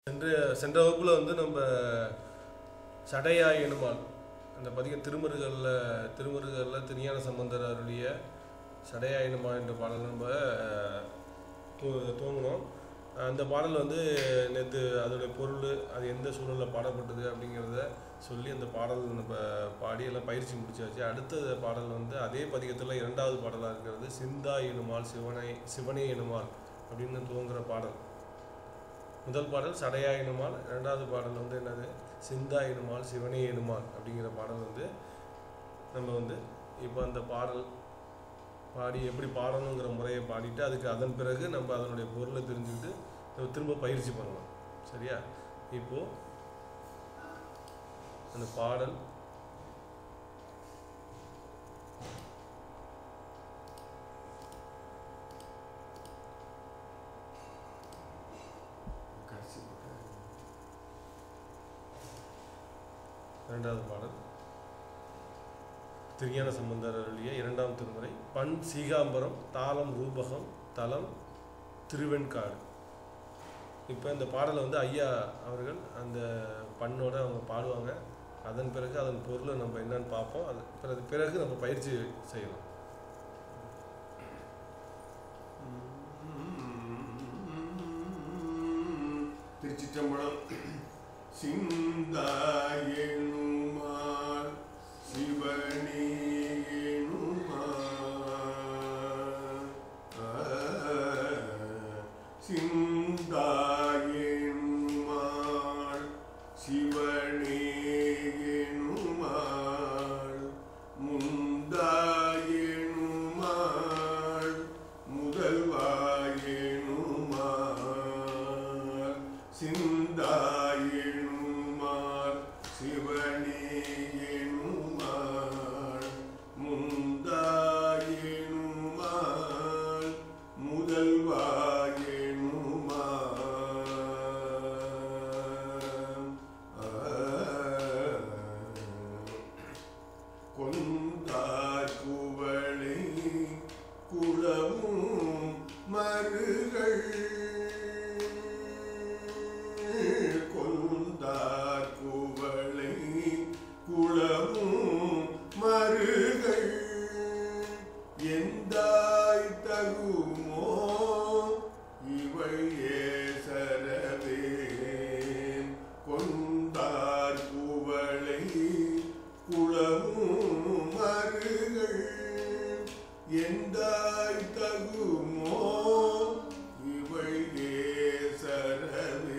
சென்ற சென்ற வகுப்பில் வந்து நம்ம சடையா எனுமால் அந்த பதிக திருமருகளில் திருமருகளில் திருஞான சம்பந்தர் அருளிய சடையா எனுமா என்ற பாடல் நம்ம அஹ், தூ- தூங்கினோம் அந்த பாடல் வந்து நேற்று அதோடைய பொருள் அது எந்த சூழலில் பாடப்பட்டது அப்படிங்கிறத சொல்லி அந்த பாடல் நம்ம பாடி எல்லாம் பயிற்சி முடிச்சாச்சு அடுத்த பாடல் வந்து அதே பதிகத்தில் இரண்டாவது பாடலாக இருக்கிறது சிந்தா எனுமால் சிவனை சிவனே எனுமால் அப்படின்னு துவங்குற பாடல் முதல் பாடல் சடையா எனுமால் இரண்டாவது பாடல் வந்து என்னது சிந்தா எனுமால் சிவனே எனுமால் அப்படிங்கிற பாடல் வந்து நம்ம வந்து இப்போ அந்த பாடல் பாடி எப்படி பாடணுங்கிற முறையை பாடிட்டு அதுக்கு அதன் பிறகு நம்ம அதனுடைய பொருளை தெரிஞ்சுக்கிட்டு நம்ம திரும்ப பயிற்சி பண்ணலாம் சரியா இப்போ அந்த பாடல் கடைசி பக்கம். இரண்டாவது பாடல் திருஞான சம்பந்தர் அருளிய இரண்டாம் திருமுறை பண் சீகாம்பரம் தாளம் ரூபகம் தலம் திருவெண்காடு இப்போ இந்த பாடலை வந்து ஐயா அவர்கள் அந்த பண்ணோட அவங்க பாடுவாங்க அதன் பிறகு அதன் பொருளை நம்ம என்னன்னு பார்ப்போம் அது பிறகு பிறகு நம்ம பயிற்சி செய்யலாம் திருச்சிற்றம்பலம் சிந்தாயனுமால் சிவனேனுமால் சிந்தாயனுமால் சிவனேனுமால் முந்தாயனுமால் முதல்வாயனுமால் சிந்தாயனுமால் சிவனேயனுமால் முந்தாயனுமால் முதல்வாயனுமால் கொந்தார் குவளை குளமும் மருகள் கொந்தார் குவளை குளமும் மருகள் எந்தாய் தகுமோ இவள் ஏசரவே கொண்டார் குவளை குளமும் மருகள் எந்தாய் தகுமோ இவள் ஏசரவே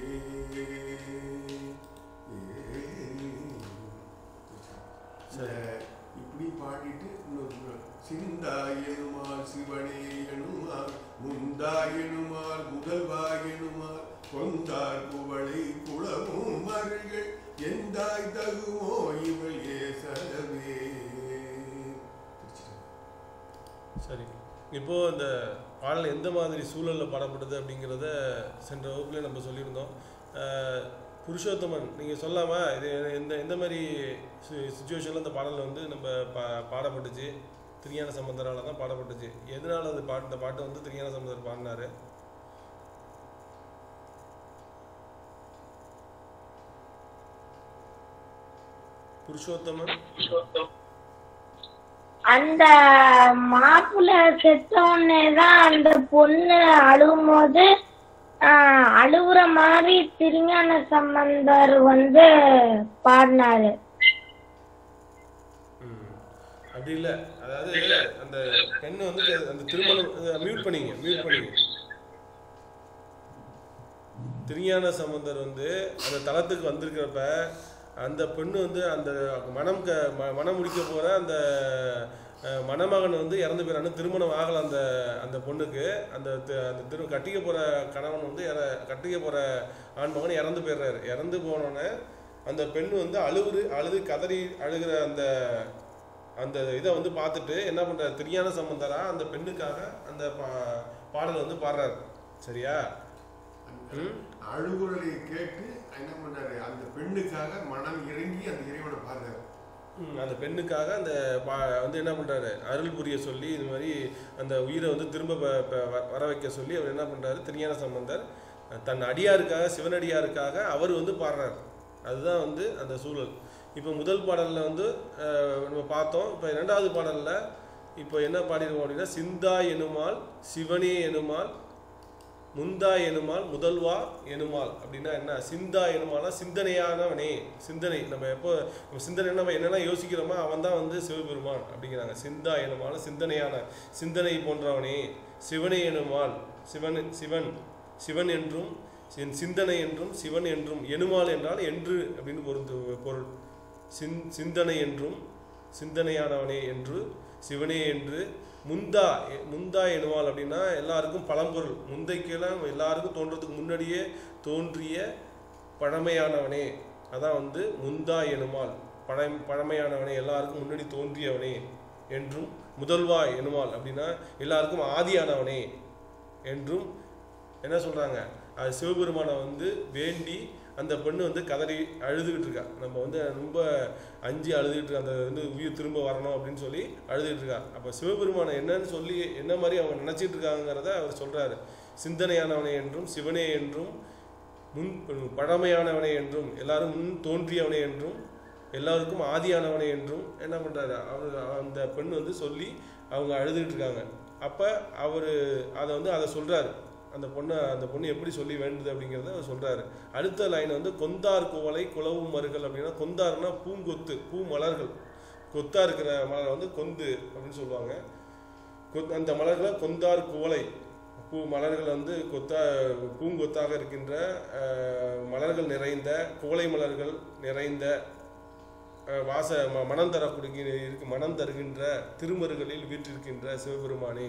சரி. இப்படி பாடிட்டு இன்னொரு சிந்தாயனுமால் சிவனேயனுமால் முந்தாயனுமால் முதல்வாயனுமால் கொந்தார் குவளை குளமும் மருகள் எந்தாய் தகுமோ இவள் ஏசரவே சரி இப்போ இந்த பாடல் எந்த மாதிரி சூழலில் பாடப்படுது அப்படிங்கிறத சென்ற வகுப்புல நம்ம சொல்லியிருந்தோம் அஹ், புருஷோத்தமன் நீங்கள் சொல்லாமா இது எந்த எந்த மாதிரி சுச்சுவேஷனில் இந்த பாடல் வந்து நம்ம பா பாடப்பட்டுச்சு திருஞான சம்பந்தரால் தான் பாடப்பட்டுச்சு எதனால அது பாட்டு இந்த பாட்டு வந்து திருஞான சம்பந்தர் பாடினாரு புருஷோத்தமன் அந்த மாப்பிள்ள செத்தோடனே தான் அந்த பொண்ணு அழுகும்போது ஆஹ், அழுகுற மாதிரி திருஞான சம்பந்தர் வந்து பாடினாரு ம். அப்படி இல்லை அதாவது அந்த பெண்ணு வந்து அந்த திருமணம் மியூட் பண்ணிங்க மியூட் பண்ணிங்க திருஞான சம்பந்தர் வந்து அந்த தளத்துக்கு வந்திருக்கிறப்ப அந்த பெண்ணு வந்து அந்த மனம் க ம- மனம் முடிக்க போற அந்த அஹ், மணமகன் வந்து இறந்து போயிறான்னு திருமணம் ஆகல அந்த அந்த பொண்ணுக்கு அந்த தி- அந்த திரு கட்டிக்க போற கணவன் வந்து இற- கட்டிக்க போற ஆண்மகன் இறந்து போயிடுறாரு இறந்து போனோடனே அந்த பெண் வந்து அழுவுறு அழுது கதறி அழுகிற அந்த அந்த இதை வந்து பார்த்துட்டு என்ன பண்றாரு திருஞான சம்பந்தரா அந்த பெண்ணுக்காக அந்த பா பாடல் வந்து பாடுறாரு சரியா ம் அழுகுரலை கேட்டு என்ன பண்ணாரு அந்த பெண்ணுக்காக மனம் இறங்கி அந்த இறைவனை பாடுறாரு ம், அந்த பெண்ணுக்காக அந்த பா வந்து என்ன பண்ணுறாரு அருள் புரிய சொல்லி இது மாதிரி அந்த உயிரை வந்து திரும்ப ப- ப- வ- வர வைக்க சொல்லி அவர் என்ன பண்ணுறாரு திருஞான சம்பந்தர் தன் அடியாருக்காக சிவனடியாருக்காக அவர் வந்து பாடுறார் அதுதான் வந்து அந்த சூழல் இப்போ முதல் பாடலில் வந்து அஹ், நம்ம பார்த்தோம் இப்போ ரெண்டாவது பாடலில் இப்போ என்ன பாடிருக்கோம் அப்படின்னா சிந்தா எனுமால் சிவனே எனுமால் முந்தா எனுமால் முதல்வா எனுமால் அப்படின்னா என்ன சிந்தா எனுமானா சிந்தனையானவனே சிந்தனை நம்ம எப்போ நம்ம சிந்தனை நம்ம என்னெல்லாம் யோசிக்கிறோமோ அவன் தான் வந்து சிவபெருமான் அப்படிங்கிறாங்க சிந்தா எனுமால் சிந்தனையான சிந்தனை போன்றவனே சிவனே எனுமால் சிவன் சிவன் சிவன் என்றும் சின்- சிந்தனை என்றும் சிவன் என்றும் எனுமால் என்றால் என்று அப்படின்னு பொருந்து பொருள் சிந் சிந்தனை என்றும் சிந்தனையானவனே என்று சிவனே என்று முந்தா எ- முந்தா எனுவால் அப்படின்னா எல்லாருக்கும் பழம்பொருள் முந்தைக்கெல்லாம் எல்லாருக்கும் தோன்றதுக்கு முன்னாடியே தோன்றிய பழமையானவனே அதான் வந்து முந்தா எனுமால் பழம் பழமையானவனே எல்லாருக்கும் முன்னாடி தோன்றியவனே என்றும் முதல்வா எனுமால் அப்படின்னா எல்லாருக்கும் ஆதியானவனே என்றும் என்ன சொல்றாங்க அது சிவபெருமானை வந்து வேண்டி அந்த பெண்ணு வந்து கதறி அழுதுகிட்டு இருக்கா நம்ம வந்து ரொம்ப அஞ்சு அழுதுகிட்டு இருக்கா அந்த வந்து உயிர் திரும்ப வரணும் அப்படின்னு சொல்லி அழுதுகிட்டு இருக்கா அப்போ சிவபெருமானை என்னன்னு சொல்லி என்ன மாதிரி அவங்க நினைச்சிட்டு இருக்காங்கிறத அவர் சொல்றாரு சிந்தனையானவனே என்றும் சிவனே என்றும் முன் பழமையானவனே என்றும் எல்லாரும் முன் தோன்றியவனே என்றும் எல்லாருக்கும் ஆதியானவனே என்றும் என்ன பண்றாரு அவர் அந்த பெண் வந்து சொல்லி அவங்க அழுதுகிட்டு இருக்காங்க அப்போ அவர் அதை வந்து அதை சொல்றாரு அந்த பொண்ணை அந்த பொண்ணு எப்படி சொல்லி வேண்டுது அப்படிங்கிறத அவர் சொல்றாரு அடுத்த லைன் வந்து கொந்தார் குவளை குலவும் மருகள் அப்படின்னா கொந்தார்னா பூங்கொத்து பூ மலர்கள் கொத்தா இருக்கிற மலரை வந்து கொந்து அப்படின்னு சொல்லுவாங்க கொத்- அந்த மலர்களை கொந்தார் குவளை பூ மலர்கள் வந்து கொத்தா பூங்கொத்தாக இருக்கின்ற அஹ், மலர்கள் நிறைந்த குவளை மலர்கள் நிறைந்த அஹ், வாச ம- மனம் தரக்கூடிய இருக்கு மனம் தருகின்ற திருமருகளில் வீற்றிருக்கின்ற சிவபெருமானே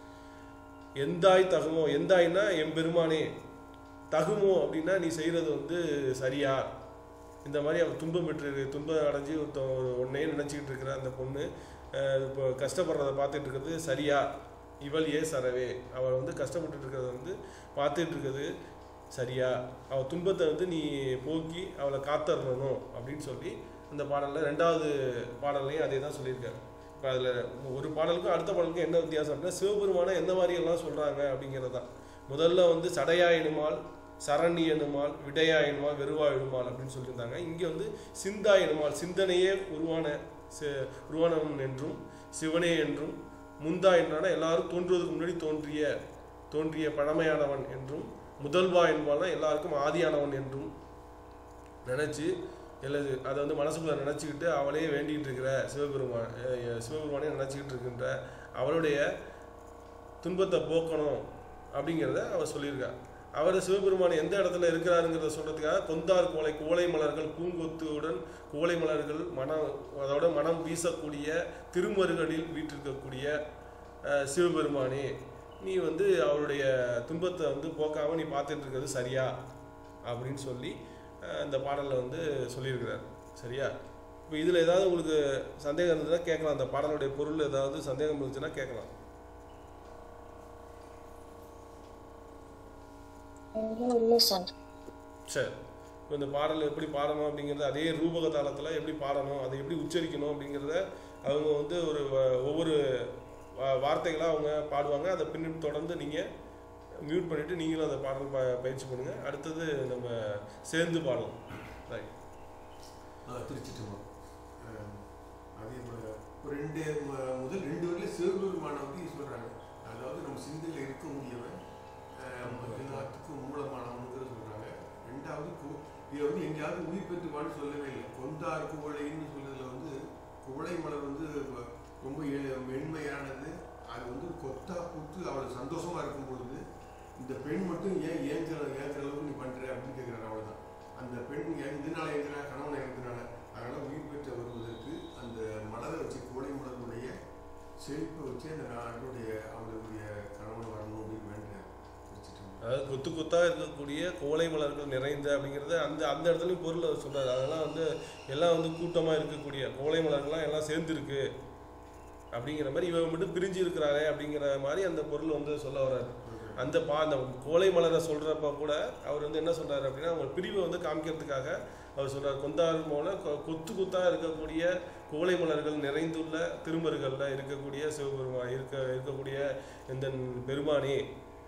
எந்தாய் தகுமோ எந்தாய்னா எம்பெருமானே தகுமோ அப்படின்னா நீ செய்கிறது வந்து சரியா இந்த மாதிரி அவன் துன்பம் பெற்று துன்பம் அடைஞ்சு ஒருத்தன் ஒரு ஒன்னையே நினச்சிக்கிட்டு இருக்கிற அந்த பொண்ணு அஹ், இப்போ கஷ்டப்படுறத பார்த்துட்டு இருக்கிறது சரியா இவள் ஏ சரவே அவள் வந்து கஷ்டப்பட்டுட்டு இருக்கிறத வந்து பார்த்துட்டு இருக்கிறது சரியா அவள் துன்பத்தை வந்து நீ போக்கி அவளை காத்தரணும் அப்படின்னு சொல்லி அந்த பாடலில் ரெண்டாவது பாடல்லையும் அதே தான் சொல்லியிருக்காரு இப்போ அதில் ஒரு பாடலுக்கும் அடுத்த பாடலுக்கும் என்ன வித்தியாசம் அப்படின்னா சிவபெருமானை எந்த மாதிரி எல்லாம் சொல்கிறாங்க அப்படிங்கிறது தான் முதல்ல வந்து சடையா எனுமால் சரணி எனுமால் விடையா எனுமால் வெறுவா எனுமால் அப்படின்னு சொல்லியிருந்தாங்க இங்கே வந்து சிந்தா எனுமால் சிந்தனையே உருவான சி- உருவானவன் என்றும் சிவனே என்றும் முந்தா என்றான எல்லாரும் தோன்றுவதற்கு முன்னாடி தோன்றிய தோன்றிய பழமையானவன் என்றும் முதல்வா என்பால்னா எல்லாருக்கும் ஆதியானவன் என்றும் நினச்சி எல்லாது அதை வந்து மனசுக்குள்ள நினச்சிக்கிட்டு அவளே வேண்டிகிட்டு இருக்கிற சிவபெருமான் அஹ் அஹ் சிவபெருமானே நினச்சிக்கிட்டு இருக்கின்ற அவளுடைய துன்பத்தை போக்கணும் அப்படிங்கிறத அவர் சொல்லியிருக்கா அவர் சிவபெருமான் எந்த இடத்துல இருக்கிறாருங்கிறத சொல்றதுக்காக கொந்தார் கோலை குவளை மலர்கள் பூங்கொத்துடன் குவளை மலர்கள் மனம் அதோட மனம் வீசக்கூடிய திருமருகளில் வீற்றிருக்கக்கூடிய அஹ், சிவபெருமானே நீ வந்து அவருடைய துன்பத்தை வந்து போக்காம நீ பார்த்துட்டு இருக்கிறது சரியா அப்படின்னு சொல்லி அஹ், அந்த பாடலில் வந்து சொல்லியிருக்கிறார் சரியா இப்போ இதில் ஏதாவது உங்களுக்கு சந்தேகம் இருந்ததுன்னா கேட்கலாம் அந்த பாடலுடைய பொருள் ஏதாவது சந்தேகம் இருந்துச்சுன்னா கேட்கலாம் இல்லை சார் சரி இப்போ இந்த பாடல் எப்படி பாடணும் அப்படிங்கிறது அதே ரூபக தாளத்தில் எப்படி பாடணும் அதை எப்படி உச்சரிக்கணும் அப்படிங்கிறத அவங்க வந்து ஒரு வ- ஒவ்வொரு வா- வார்த்தைகளா அவங்க பாடுவாங்க அதை பின்னிட்டு தொடர்ந்து நீங்கள் மியூட் பண்ணிவிட்டு நீங்களும் அந்த பாடல் ப பயிற்சி பண்ணுங்கள் அடுத்தது நம்ம சேர்ந்து பாடலாம் ரைட் திருச்சிட்டு அதே போல ஒரு ரெண்டு ம- முதல் ரெண்டு வரையில சிவபெருமானை வந்து சொல்றாங்க அதாவது நம்ம சிந்தையில் இருக்க முடியவன் அஹ், எல்லாத்துக்கும் மூலமானவங்கிற சொல்றாங்க ரெண்டாவது கு- இதை வந்து எங்கேயாவது உயிர் பெற்றுவான்னு சொல்லவே இல்லை கொந்தார் குவளைன்னு சொல்றதுல வந்து குவளை மலர் வந்து வ- ரொம்ப எ- மென்மையானது அது வந்து கொத்தா பூத்து அவளுக்கு சந்தோஷமா இருக்கும் பொழுது இந்த பெண் மட்டும் ஏன் ஏங்குற ஏங்குற அளவுக்கு நீ பண்ற அப்படின்னு கேட்கிறாரு அவ்வளவுதான் அந்த பெண் ஏன் இதனால ஏங்குறா கணவன் ஏங்குறதுனால அதனால உயிர் பெற்று வருவதற்கு அந்த மலரை வச்சு கோடை மலருடைய செழிப்பை வச்சு அந்த நாட்டுடைய அவளுடைய கணவன் வரணும் அப்படின்னு வேண்டாம் அதாவது கொத்து கொத்தா இருக்கக்கூடிய கோலை மலர்கள் நிறைந்த அப்படிங்கிறத அந்த அந்த இடத்துலையும் பொருள் அவர் சொல்றாரு அதெல்லாம் வந்து எல்லாம் வந்து கூட்டமாக இருக்கக்கூடிய கோலை மலர்கள்லாம் எல்லாம் சேர்ந்துருக்கு அப்படிங்கிற மாதிரி இவன் மட்டும் பிரிஞ்சு இருக்கிறாரே அப்படிங்கிற மாதிரி அந்த பொருள் வந்து சொல்ல வர்றாரு அந்த பா அந்த கோலை மலரை சொல்றப்ப கூட அவர் வந்து என்ன சொல்றாரு அப்படின்னா அவங்க பிரிவை வந்து காமிக்கிறதுக்காக அவர் சொல்றார் கொந்தார் போல கொ- கொத்து கொத்தா இருக்கக்கூடிய கோலை மலர்கள் நிறைந்துள்ள திருமருகல்ல இருக்கக்கூடிய சிவபெருமான் இருக்க இருக்கக்கூடிய இந்த பெருமானே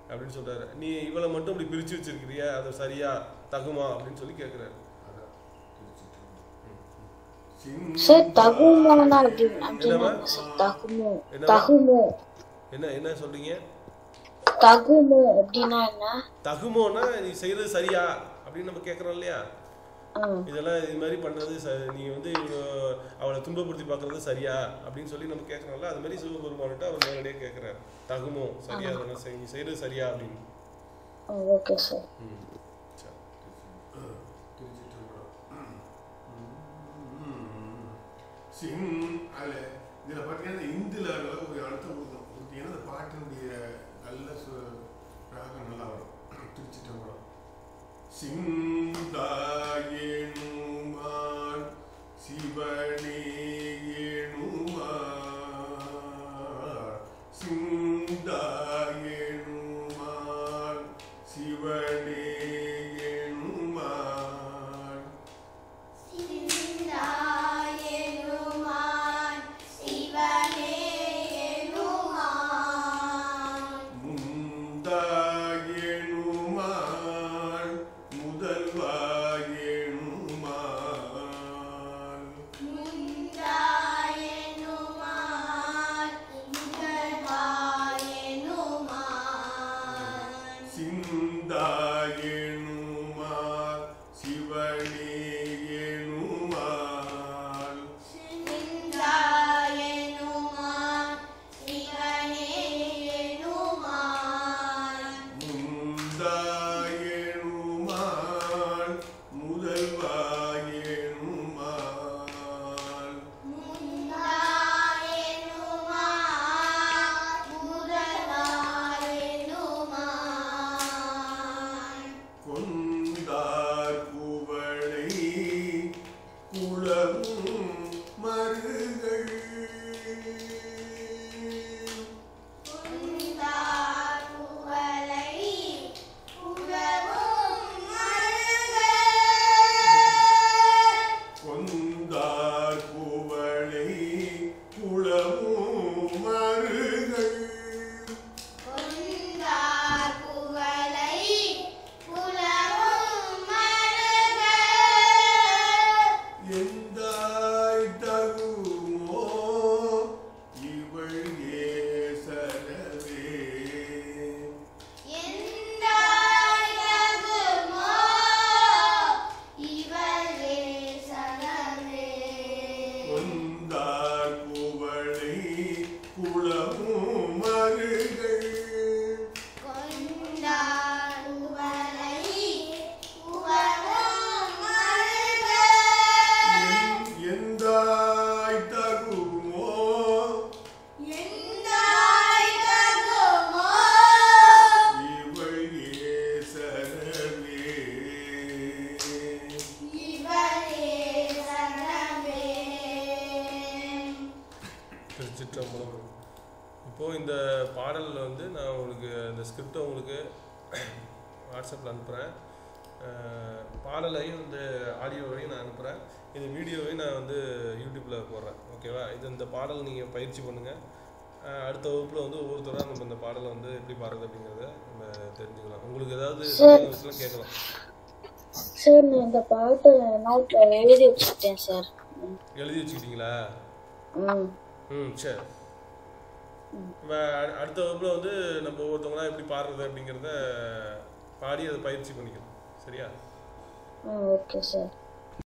அப்படின்னு சொல்றாரு நீ இவளை மட்டும் இப்படி பிரிச்சு வச்சிருக்கிறிய அது சரியா தகுமா அப்படின்னு சொல்லி கேட்குறாரு அதான் திருச்சிட்டு சார் தகுமோனா அப்படி அப்படின்னா என்னம்மா? என்ன சார் தகுமோ என்னம்மா? தகுமோ என்ன என்ன சொல்றீங்க தகுமோ அப்படின்னா என்ன தகுமோன்னா நீ செய்யறது சரியா அப்படின்னு நம்ம கேட்குறோம் இல்லையா ஆ, இதெல்லாம் இது மாதிரி பண்ணுறது ச நீ வந்து இவ்வளோ அவளை துன்பப்படுத்தி பார்க்குறது சரியா அப்படின்னு சொல்லி நம்ம கேட்குறோம்ல அது மாதிரி சிவபெருமான்கிட்ட அவர் நேரடியாக கேட்குறாரு தகுமோ சரியா அதெல்லாம் செய் நீ செய்கிறது சரியா அப்படின்னு ஆ, ஓகே சார் ம் சரி சிங் அதில் இதில் பார்த்தீங்கன்னா இந்துல ஒரு அர்த்தம் கொடுக்கும் கொடுத்தீங்கன்னா அந்த பாட்டினுடைய நல்ல சு ராகம் நல்லா வரும் திருச்சிட்டம்பரம் சிந்தாயேனுமான் சிவனே ஏனுமான் சிந்தாயேனுமான் சிவனே ஏனுமான் சிந்தாயெனுமான் சிவனே எனுமான் முந்தாயேனுமான் முதல்வாயேனுமான் முந்தாயெனுமான் முதல்வாயெனுமான் சிந்தாயேனுமான் சிவனே ஏனுமான் சிந்தாயெனுமான் சிவனே எனுமான் முந்தாயேனுமான் முதல்வாயேனுமான் முந்தாயெனுமான் முதல்வாயெனுமான் கொண்டார் குவளை குளமும் மருகள் உந்தார் புகழை உறவும் மருக கொந்தார் குவளை குளமும் மருகள் கொண்டார் புகழை புலவும் மருக எந்தாய் தகுமோ இவள் ஏசரவே எந்தாயகுமோ இவளே சலமே கொந்தார் குவளை குளமும் மருகள் கொண்டார் புகழை புலவும் மருக எந்தாய் தகுமோ எந்தாயகுமோ இவள் ஏசரவே இவளே சலமே திருச்சிற்றம்பலம் இப்போ இந்த பாடலில் வந்து நான் உங்களுக்கு இந்த ஸ்கிரிப்டை உங்களுக்கு வாட்ஸ்அப்பில் அனுப்புகிறேன் பாடலையும் இந்த ஆடியோவையும் நான் அனுப்புகிறேன் இந்த வீடியோவையும் நான் வந்து யூடியூப்பில் போடுறேன் ஓகேவா இது இந்த பாடல் நீங்கள் பயிற்சி பண்ணுங்கள் அடுத்த வகுப்பில் வந்து ஒவ்வொருத்தராக நம்ம இந்த பாடலை வந்து எப்படி பாடுறது அப்படிங்கிறத நம்ம தெரிஞ்சுக்கலாம் உங்களுக்கு ஏதாவது சந்தேகம்னா கேட்கலாம் சார் நான் இந்த பாட்டை நோட்ல எழுதி வச்சுக்கிட்டேன் சார் ம், எழுதி வச்சுக்கிட்டீங்களா ம் ம் சரி இப்ப அ- அடுத்த வகுப்புல வந்து நம்ம ஒவ்வொருத்தவங்களா எப்படி பாடுறது அப்படிங்கிறத பாடி அதை பயிற்சி பண்ணிக்கணும் சரியா ம் ஓகே சார்